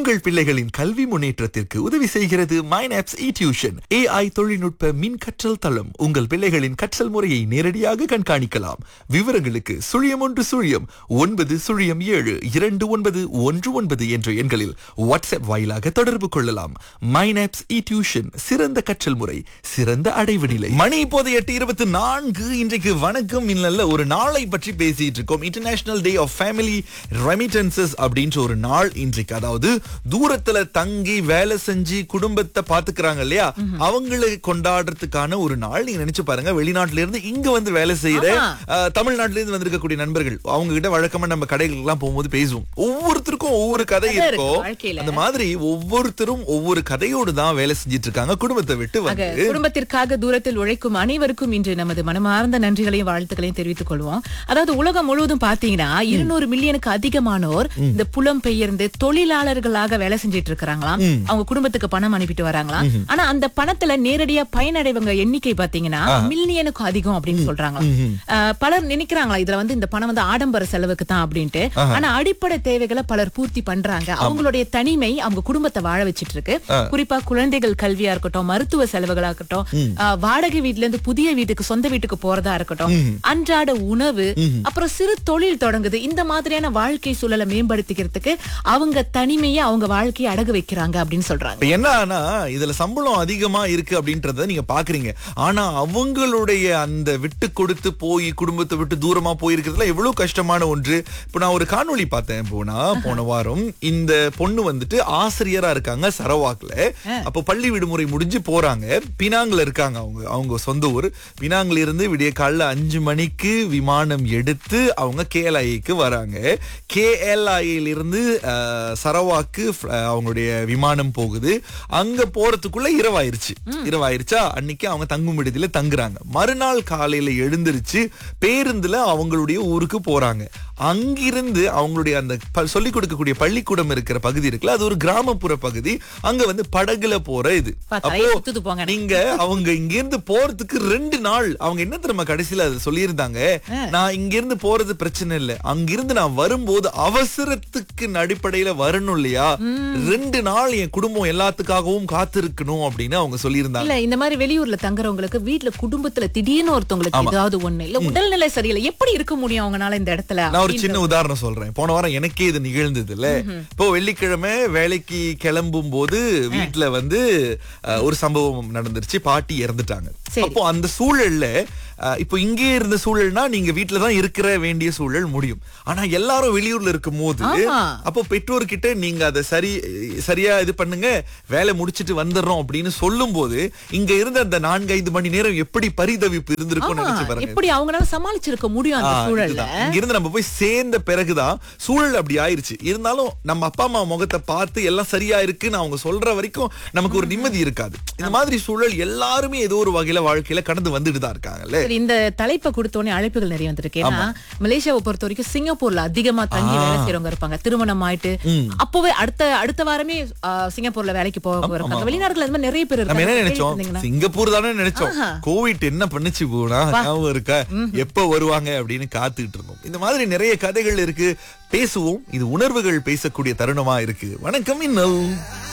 உங்கள் பிள்ளைகளின் கல்வி முன்னேற்றத்திற்கு உதவி செய்கிறது மைனாப்ஸ் இ டியூஷன் ஏஐ தொழில்நுட்ப மின் கற்றல் தளம் உங்கள் பிள்ளைகளின் கற்றல் முறையை நேரடியாக கண்காணிக்கலாம் விவரங்களுக்கு சுழியம் ஒன்று சுழியம் ஒன்பது சுழியம் ஏழு இரண்டு ஒன்பது ஒன்று ஒன்பது என்ற எண்களில் வாட்ஸ்அப் வாயிலாக தொடர்பு கொள்ளலாம் மைனாப்ஸ் இ டியூஷன் சிறந்த கற்றல் முறை சிறந்த அடைவு நிலை மணி இப்போது எட்டு இருபத்தி நான்கு இன்றைக்கு வணக்கம் இல்ல ஒரு நாளை பற்றி பேசிட்டு இருக்கோம் international day of family remittances அப்படின்ற ஒரு நாள் இன்றைக்கு அதாவது தூரத்துல தங்கி வேலை செஞ்சு குடும்பத்தை பாத்துக்கிறாங்க இல்லையா அவங்களை கொண்டாடுறதுக்கான ஒரு நாள் நீங்க நினைச்சு பாருங்க வெளிநாட்டுல இருந்து இங்க வந்து வேலை செய்யற ஆமா. அஹ், தமிழ்நாட்டுல இருந்து வந்திருக்கக்கூடிய நண்பர்கள் அவங்க கிட்ட வழக்கமா நம்ம கடைகளுக்கு எல்லாம் போகும்போது பேசுவோம் ஒவ்வொருத்தருக்கும் ஒவ்வொரு கதை கதை இருக்கு இருக்கும் வாழ்க்கையில. அந்த மாதிரி ஒவ்வொருத்தரும் ஒவ்வொரு கதையோடு தான் வேலை செஞ்சிட்டு இருக்காங்க குடும்பத்தை விட்டு ஆக, வந்து குடும்பத்திற்காக தூரத்தில் உழைக்கும் அனைவருக்கும் இன்று நமது மனமார்ந்த நன்றிகளையும் வாழ்த்துக்களையும் தெரிவித்துக் கொள்வோம் அதாவது உலகம் முழுவதும் பாத்தீங்கன்னா இருநூறு மில்லியனுக்கு அதிகமானோர் இந்த புலம் பெயர்ந்து தொழிலாளர்களாக வேலை செஞ்சிட்டு இருக்கிறாங்களாம் அவங்க குடும்பத்துக்கு பணம் அனுப்பிட்டு வராங்களாம் ஆனா அந்த பணத்துல நேரடியா பயனடைவங்க எண்ணிக்கை பாத்தீங்கன்னா மில்லியனுக்கு அதிகம் அப்படின்னு சொல்றாங்க பலர் நினைக்கிறாங்களா இதுல வந்து இந்த பணம் வந்து ஆடம்பர செலவுக்கு தான் அப்படின்ட்டு ஆனா அடிப்படை தேவைகளை பலர் பூர்த்தி பண்றாங்க அவங்களுடைய தனிமை அவங்க குடும்பத்தை வாழ வச்சிட்டு இருக்கு குறிப்பா குழந்தைகள் கல்வியா இருக்கட்டும் மருத்துவ செலவுகளா இருக்கட்டும் ஆஹ், வாடகை வீட்ல இருந்து புதிய வீட்டுக்கு சொந்த வீட்டுக்கு போறதா இருக்கட்டும் அன்றாட உணவு அப்புறம் சிறு தொழில் தொடங்குது இந்த மாதிரியான வாழ்க்கை சூழலை மேம்படுத்திக்கிறதுக்கு அவங்க தனிமையை அவங்க வாழ்க்கையை அடகு வைக்கிறாங்க அப்படின்னு சொல்றாங்க இப்ப என்ன ஆனா இதுல சம்பளம் அதிகமா இருக்கு அப்படின்றத நீங்க பாக்குறீங்க ஆனா அவங்களுடைய அந்த விட்டு கொடுத்து போய் குடும்பத்தை விட்டு தூரமா போயிருக்கிறதுல எவ்வளவு கஷ்டமான ஒன்று இப்ப நான் ஒரு காணொளி பார்த்தேன் போனா போன வாரம் இந்த பொண்ணு வந்துட்டு ஆசிரியரா இருக்காங்க சரவாக்ல அப்ப பள்ளி விடுமுறை முடிஞ்சு போறாங்க பினாங்ல இருக்காங்க அவங்க அவங்க சொந்த ஊர் பினாங்ல இருந்து விடிய காலைல அஞ்சு மணிக்கு விமானம் எடுத்து அவங்க கேஎல்ஐக்கு வராங்க கேஎல்ஐல இருந்து அஹ், சரவாக்கு ஃப்- அஹ், அவங்களுடைய விமானம் போகுது அங்க போறதுக்குள்ள இரவாயிருச்சு இரவாயிருச்சா அன்னைக்கு அவங்க தங்கும் விடுதியில தங்குறாங்க மறுநாள் காலையில எழுந்திருச்சு பேருந்துல அவங்களுடைய ஊருக்கு போறாங்க அங்கிருந்து அவங்களுடைய அந்த ப- சொல்லிக் கொடுக்கக்கூடிய பள்ளிக்கூடம் இருக்கிற பகுதி இருக்குல்ல அது ஒரு கிராமப்புற பகுதி அங்க வந்து படகுல போற இது பார்த்தா, அப்போ சுத்துது போங்க. நீங்க அவங்க இங்க இருந்து போறதுக்கு ரெண்டு நாள் அவங்க என்ன தெரியுமா கடைசியில அது சொல்லியிருந்தாங்க நான் இங்க இருந்து போறது பிரச்சனை இல்ல அங்கிருந்து நான் வரும்போது அவசரத்துக்கு அடிப்படையில வரணும் இல்லையா ரெண்டு நாள் என் குடும்பம் எல்லாத்துக்காகவும் காத்திருக்கணும் அப்படின்னு அவங்க சொல்லியிருந்தாங்க இல்ல இந்த மாதிரி வெளியூர்ல தங்குறவங்களுக்கு வீட்ல குடும்பத்துல திடீர்னு ஒருத்தவங்களுக்கு ஏதாவது ஒண்ணு இல்ல உடல்நிலை சரியில்லை எப்படி இருக்க முடியும் அவங்கனால இந்த இடத்துல நான் ஒரு சின்ன உதாரணம் சொல்றேன் போன வாரம் எனக்கே இது நிகழ்ந்தது இல்ல இப்போ வெள்ளிக்கிழமை வேலைக்கு கிளம்பும் போது வீட்டுல வந்து அஹ், ஒரு சம்பவம் நடந்துருச்சு பாட்டி இறந்துட்டாங்க சரி. அப்போ அந்த சூழல்ல அஹ், இப்போ இங்கே இருந்த சூழல்னா நீங்க வீட்டுல தான் இருக்கிற வேண்டிய சூழல் முடியும் ஆனா எல்லாரும் வெளியூர்ல இருக்கும் போது ஆமா. அப்போ பெற்றோர்கிட்ட நீங்க அதை சரி சரியா இது பண்ணுங்க வேலை முடிச்சிட்டு வந்துடுறோம் அப்படின்னு சொல்லும் போது இங்க இருந்த அந்த நான்கு ஐந்து மணி நேரம் எப்படி பரிதவிப்பு இருந்திருக்கும் ஆமா, நினைச்சு பாருங்க எப்படி அவங்களால சமாளிச்சிருக்க முடியும் அந்த ஆ, சூழல்ல இதுதான். இங்கிருந்து நம்ம போய் சேர்ந்த பிறகுதான் சூழல் அப்படி ஆயிருச்சு இருந்தாலும் நம்ம அப்பா அம்மா முகத்தை பார்த்து எல்லாம் சரியா இருக்குன்னு அவங்க சொல்ற வரைக்கும் நமக்கு ஒரு நிம்மதி இருக்காது இந்த மாதிரி சூழல் எல்லாருமே ஏதோ ஒரு வகையில வாழ்க்கையில கடந்து வந்துட்டு தான் இருக்காங்கல்ல சரி இந்த தலைப்பை கொடுத்த உடனே அழைப்புகள் நிறைய வந்திருக்கு ஏன்னா மலேசியாவை பொறுத்த வரைக்கும் சிங்கப்பூர்ல அதிகமா தங்கி வேலை செய்யறவங்க இருப்பாங்க திருமணம் ஆயிட்டு அப்பவே அடுத்த அடுத்த வாரமே ஆ, சிங்கப்பூர்ல வேலைக்கு போக இருக்காங்க வெளிநாடுகள் அந்த மாதிரி நிறைய பேர் நம்ம என்ன இருக்காங்க நினைச்சோம் கேள்விப்பட்டீங்களா? சிங்கப்பூர் தானே நினைச்சோம் கோவிட் என்ன பண்ணுச்சு போனா ஞாபகம் இருக்கா எப்ப வருவாங்க அப்படின்னு காத்துக்கிட்டு இருந்தோம் இந்த மாதிரி நிறைய கதைகள் இருக்கு பேசுவோம் இது உணர்வுகள் பேசக்கூடிய தருணமா இருக்கு வணக்கம் இன்னல்